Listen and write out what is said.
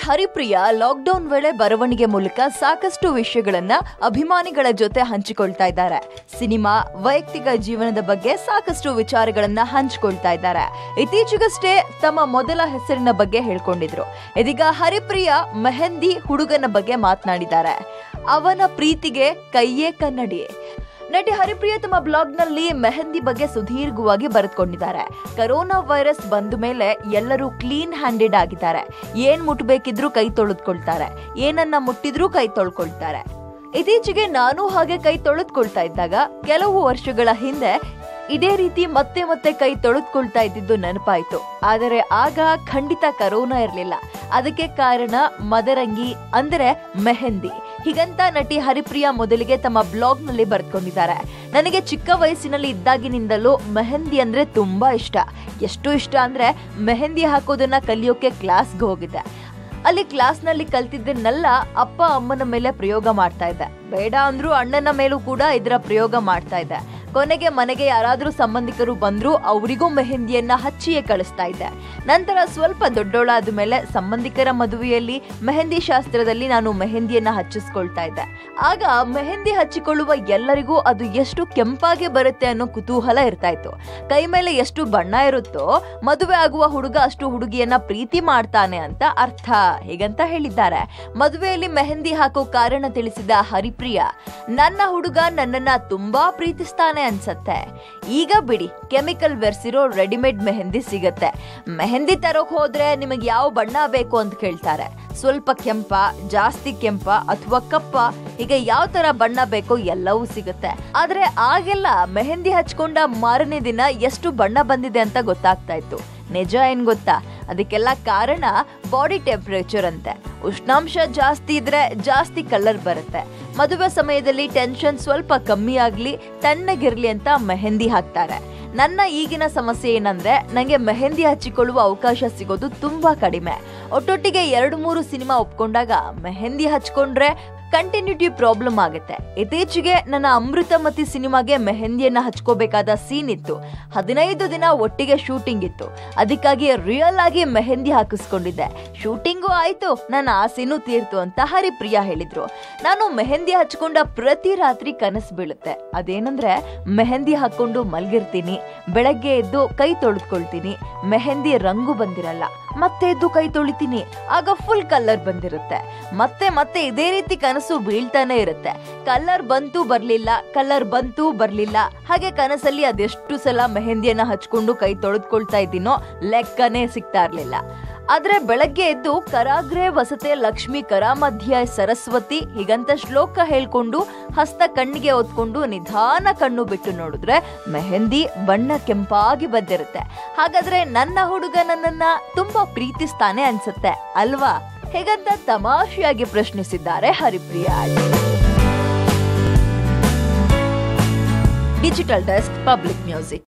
Haripriya lockdown ವೇಳೆ ಬರವಣಿಗೆ ಮೂಲಕ ಸಾಕಷ್ಟು ವಿಷಯಗಳನ್ನ ಅಭಿಮಾನಿಗಳ ಜೊತೆ ಹಂಚಿಕೊಳ್ತಾ ಇದ್ದಾರೆ ಸಿನಿಮಾ ವೈಯಕ್ತಿಕ ಜೀವನದ ಬಗ್ಗೆ ಸಾಕಷ್ಟು ವಿಚಾರಗಳನ್ನ ಹಂಚಿಕೊಳ್ತಾ ಇದ್ದಾರೆ ಇತ್ತೀಚೆಗಷ್ಟೇ ತಮ್ಮ ಮೊದಲ ಹೆಸರಿನ ಬಗ್ಗೆ ಹೇಳ್ಕೊಂಡಿದ್ರು ಇದೀಗ ಹರಿಪ್ರಿಯ ಮೆಹಂದಿ ಹುಡುಗನ ಬಗ್ಗೆ ಮಾತನಾಡಿದ್ದಾರೆ ಅವನ ಪ್ರೀತಿಗೆ ಕೈಯೇ ಕನ್ನಡಿ ನಟಿ ಹರಿಪ್ರಿಯ ತಮ್ಮ ಬ್ಲಾಗ್ನಲ್ಲಿ ಮೆಹಂದಿ ಬಗ್ಗೆ ಸುದೀರ್ಘವಾಗಿ ಬರೆದುಕೊಂಡಿದ್ದಾರೆ ಕರೋನಾ ವೈರಸ್ ಬಂದ ಮೇಲೆ ಎಲ್ಲರೂ ಕ್ಲೀನ್ ಹ್ಯಾಂಡೆಡ್ ಆಗಿದ್ದಾರೆ ಏನ್ ಮುಟ್ಬೇಕಿದ್ರೂ ಕೈ ತೊಳೆದುಕೊಳ್ತಾರೆ ಏನನ್ನ ಮುಟ್ಟಿದ್ರೂ ಕೈ ತೊಳ್ಕೊಳ್ತಾರೆ ಇತ್ತೀಚೆಗೆ ನಾನು ಹಾಗೆ ಕೈ ತೊಳೆದುಕೊಳ್ತಾ ಇದ್ದಾಗ ಕೆಲವು ವರ್ಷಗಳ ಹಿಂದೆ ಇದೇ ರೀತಿ ಮತ್ತೆ ಮತ್ತೆ ಕೈ ತೊಳೆದುಕೊಳ್ತಾ ಇದ್ದಿದ್ದು ನೆನಪಾಯ್ತು ಆದರೆ ಆಗ ಖಂಡಿತ ಕರೋನಾ ಇರಲಿಲ್ಲ ಅದಕ್ಕೆ ಕಾರಣ ಮದರಂಗಿ ಅಂದರೆ ಮೆಹಂದಿ ಹೀಗಂತ ನಟಿ ಹರಿಪ್ರಿಯ ಮೊದಲಿಗೆ ತಮ್ಮ ಬ್ಲಾಗ್ ನಲ್ಲಿ ಬರ್ಕೊಂಡಿದ್ದಾರೆ ನನಗೆ ಚಿಕ್ಕ ವಯಸ್ಸಿನಲ್ಲಿ ಇದ್ದಾಗಿನಿಂದಲೂ ಮೆಹಂದಿ ಅಂದ್ರೆ ತುಂಬಾ ಇಷ್ಟ ಎಷ್ಟು ಇಷ್ಟ ಅಂದ್ರೆ ಮೆಹಂದಿ ಹಾಕೋದನ್ನ ಕಲಿಯೋಕೆ ಕ್ಲಾಸ್ಗೆ ಹೋಗಿದ್ದೆ ಅಲ್ಲಿ ಕ್ಲಾಸ್ನಲ್ಲಿ ಕಲ್ತಿದ್ದನ್ನೆಲ್ಲ ಅಪ್ಪ ಅಮ್ಮನ ಮೇಲೆ ಪ್ರಯೋಗ ಮಾಡ್ತಾ ಇದ್ದೆ ಬೇಡ ಅಂದ್ರೂ ಅಣ್ಣನ ಮೇಲೂ ಕೂಡ ಇದರ ಪ್ರಯೋಗ ಮಾಡ್ತಾ ಇದ್ದೆ ಕೊನೆಗೆ ಮನೆಗೆ ಯಾರಾದ್ರೂ ಸಂಬಂಧಿಕರು ಬಂದ್ರು ಅವರಿಗೂ ಮೆಹಂದಿಯನ್ನ ಹಚ್ಚಿಯೇ ಕಳಿಸ್ತಾ ಇದ್ದೆ ನಂತರ ಸ್ವಲ್ಪ ದೊಡ್ಡೋಳಾದ ಮೇಲೆ ಸಂಬಂಧಿಕರ ಮದುವೆಯಲ್ಲಿ ಮೆಹಂದಿ ಶಾಸ್ತ್ರದಲ್ಲಿ ನಾನು ಮೆಹಂದಿಯನ್ನ ಹಚ್ಚಿಸ್ಕೊಳ್ತಾ ಇದ್ದೆ ಆಗ ಮೆಹಂದಿ ಹಚ್ಚಿಕೊಳ್ಳುವ ಎಲ್ಲರಿಗೂ ಅದು ಎಷ್ಟು ಕೆಂಪಾಗಿ ಬರುತ್ತೆ ಅನ್ನೋ ಕುತೂಹಲ ಇರ್ತಾ ಇತ್ತು ಕೈ ಮೇಲೆ ಎಷ್ಟು ಬಣ್ಣ ಇರುತ್ತೋ ಮದುವೆ ಆಗುವ ಹುಡುಗ ಅಷ್ಟು ಹುಡುಗಿಯನ್ನ ಪ್ರೀತಿ ಮಾಡ್ತಾನೆ ಅಂತ ಅರ್ಥ ಹೀಗಂತ ಹೇಳಿದ್ದಾರೆ ಮದುವೆಯಲ್ಲಿ ಮೆಹಂದಿ ಹಾಕೋ ಕಾರಣ ತಿಳಿಸಿದ ಹರಿಪ್ರಿಯ ನನ್ನ ಹುಡುಗ ನನ್ನನ್ನ ತುಂಬಾ ಪ್ರೀತಿಸ್ತಾನೆ ಅನ್ಸತ್ತೆ ಈಗ ಬಿಡಿ ಕೆಮಿಕಲ್ ಬೆರ್ಸಿರೋ ರೆಡಿಮೇಡ್ ಮೆಹಂದಿ ಸಿಗತ್ತೆ ಮೆಹಂದಿ ತರೋಕ್ ಹೋದ್ರೆ ನಿಮಗೆ ಯಾವ ಬಣ್ಣ ಬೇಕು ಅಂತ ಕೇಳ್ತಾರೆ ಸ್ವಲ್ಪ ಕೆಂಪ ಜಾಸ್ತಿ ಕೆಂಪ ಅಥವಾ ಕಪ್ಪ ಹೀಗೆ ಯಾವ ತರ ಬಣ್ಣ ಬೇಕೋ ಎಲ್ಲವೂ ಸಿಗುತ್ತೆ ಆದ್ರೆ ಆಗೆಲ್ಲ ಮೆಹಂದಿ ಹಚ್ಕೊಂಡ ಮಾರನೇ ದಿನ ಎಷ್ಟು ಬಣ್ಣ ಬಂದಿದೆ ಅಂತ ಗೊತ್ತಾಗ್ತಾ ಇತ್ತು ನಿಜ ಏನ್ ಗೊತ್ತಾ ಅದಕ್ಕೆಲ್ಲ ಕಾರಣ ಬಾಡಿ ಟೆಂಪರೇಚರ್ ಅಂತೆ ಉಷ್ಣಾಂಶ ಜಾಸ್ತಿ ಇದ್ರೆ ಜಾಸ್ತಿ ಕಲರ್ ಬರುತ್ತೆ ಮದುವೆ ಸಮಯದಲ್ಲಿ ಟೆನ್ಷನ್ ಸ್ವಲ್ಪ ಕಮ್ಮಿ ಆಗ್ಲಿ ತಣ್ಣಗಿರ್ಲಿ ಅಂತ ಮೆಹಂದಿ ಹಾಕ್ತಾರೆ ನನ್ನ ಈಗಿನ ಸಮಸ್ಯೆ ಏನಂದ್ರೆ ನಂಗೆ ಮೆಹಂದಿ ಹಚ್ಚಿಕೊಳ್ಳುವ ಅವಕಾಶ ಸಿಗೋದು ತುಂಬಾ ಕಡಿಮೆ ಒಟ್ಟೊಟ್ಟಿಗೆ ಎರಡು ಮೂರು ಸಿನಿಮಾ ಒಪ್ಕೊಂಡಾಗ ಮೆಹಂದಿ ಹಚ್ಕೊಂಡ್ರೆ ಕಂಟಿನ್ಯೂಟಿ ಪ್ರಾಬ್ಲಮ್ ಆಗುತ್ತೆ ಇತ್ತೀಚೆಗೆ ನನ್ನ ಅಮೃತಮತಿ ಸಿನಿಮಾಗೆ ಮೆಹಂದಿಯನ್ನ ಹಚ್ಕೋಬೇಕಾದ ಸೀನ್ ಇತ್ತು ಹದಿನೈದು ದಿನ ಒಟ್ಟಿಗೆ ಶೂಟಿಂಗ್ ಇತ್ತು ಅದಕ್ಕಾಗಿ ರಿಯಲ್ ಆಗಿ ಮೆಹಂದಿ ಹಾಕಿಸ್ಕೊಂಡಿದ್ದೆ ಶೂಟಿಂಗು ಆಯ್ತು ನನ್ನ ಆಸೆನೂ ತೀರ್ತು ಅಂತ ಹರಿಪ್ರಿಯ ಹೇಳಿದ್ರು ನಾನು ಮೆಹಂದಿ ಹಚ್ಕೊಂಡ ಪ್ರತಿ ರಾತ್ರಿ ಕನಸು ಬೀಳುತ್ತೆ ಅದೇನಂದ್ರೆ ಮೆಹಂದಿ ಹಾಕೊಂಡು ಮಲ್ಗಿರ್ತೀನಿ ಬೆಳಗ್ಗೆ ಎದ್ದು ಕೈ ತೊಳೆದ್ಕೊಳ್ತೀನಿ ಮೆಹಂದಿ ರಂಗು ಬಂದಿರಲ್ಲ ಮತ್ತೆ ಎದ್ದು ಕೈ ತೊಳಿತೀನಿ ಆಗ ಫುಲ್ ಕಲರ್ ಬಂದಿರುತ್ತೆ ಮತ್ತೆ ಮತ್ತೆ ಇದೇ ರೀತಿ ಕನಸು ಬೀಳ್ತಾನೆ ಇರುತ್ತೆ ಕಲರ್ ಬಂತು ಬರ್ಲಿಲ್ಲ ಕಲರ್ ಬಂತು ಬರ್ಲಿಲ್ಲ ಹಾಗೆ ಕನಸಲ್ಲಿ ಅದೆಷ್ಟು ಸಲ ಮೆಹಂದಿಯನ್ನ ಹಚ್ಕೊಂಡು ಕೈ ತೊಳೆದ್ಕೊಳ್ತಾ ಇದ್ದೀನೋ ಲೆಕ್ಕನೇ ಸಿಗ್ತಾ ಇರ್ಲಿಲ್ಲ ಆದ್ರೆ ಬೆಳಗ್ಗೆ ಎದ್ದು ಕರಾಗ್ರೆ ವಸತೆ ಲಕ್ಷ್ಮಿ ಕರಾಮಧ್ಯ ಸರಸ್ವತಿ ಹೀಗಂತ ಶ್ಲೋಕ ಹೇಳ್ಕೊಂಡು ಹಸ್ತ ಕಣ್ಣಿಗೆ ಹೊತ್ಕೊಂಡು ನಿಧಾನ ಕಣ್ಣು ಬಿಟ್ಟು ನೋಡಿದ್ರೆ ಮೆಹಂದಿ ಬಣ್ಣ ಕೆಂಪಾಗಿ ಬಂದಿರುತ್ತೆ ಹಾಗಾದ್ರೆ ನನ್ನ ಹುಡುಗ ನನ್ನನ್ನ ತುಂಬಾ ಪ್ರೀತಿಸ್ತಾನೆ ಅನ್ಸುತ್ತೆ ಅಲ್ವಾ ಹೇಗಂತ ತಮಾಷೆಯಾಗಿ ಪ್ರಶ್ನಿಸಿದ್ದಾರೆ Haripriya digital desk public music